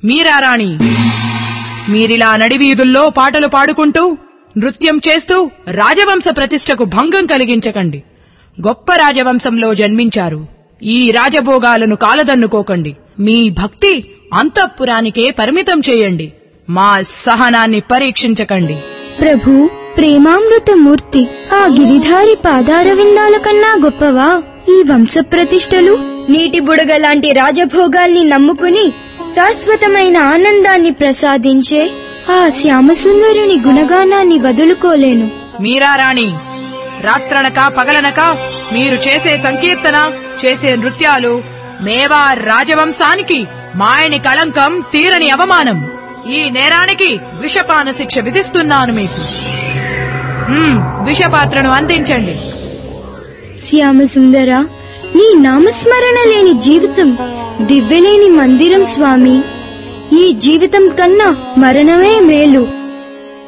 మీరా రాణి మీరిలా నడివీధుల్లో పాటలు పాడుకుంటూ నృత్యం చేస్తూ రాజవంశ ప్రతిష్టకు భంగం కలిగించకండి గొప్ప రాజవంశంలో జన్మించారు ఈ రాజభోగాలను కాలదన్నుకోకండి మీ భక్తి అంతఃపురానికే పరిమితం చేయండి మా సహనాన్ని పరీక్షించకండి ప్రభు ప్రేమామృతమూర్తి ఆ గిరిధారి పాదార విందాల కన్నా గొప్పవా ఈ వంశ ప్రతిష్టలు నీటి బుడగ లాంటి రాజభోగాల్ని నమ్ముకుని శాశ్వతమైన ఆనందాన్ని ప్రసాదించే ఆ శ్యామసుందరుని గుణగానాన్ని వదులుకోలేను మీరా రాణి రాత్రనక పగలనక మీరు చేసే సంకీర్తన చేసే నృత్యాలు మేవా రాజవంశానికి మాయని కళంకం తీరని అవమానం ఈ నేరానికి విషపాన శిక్ష విధిస్తున్నాను మీకు మ్మ్, విషపాత్రను అందించండి శ్యామసుందర నీ నామస్మరణ లేని జీవితం దివ్యలేని మందిరం స్వామి ఈ జీవితం కన్నా మరణమే మేలు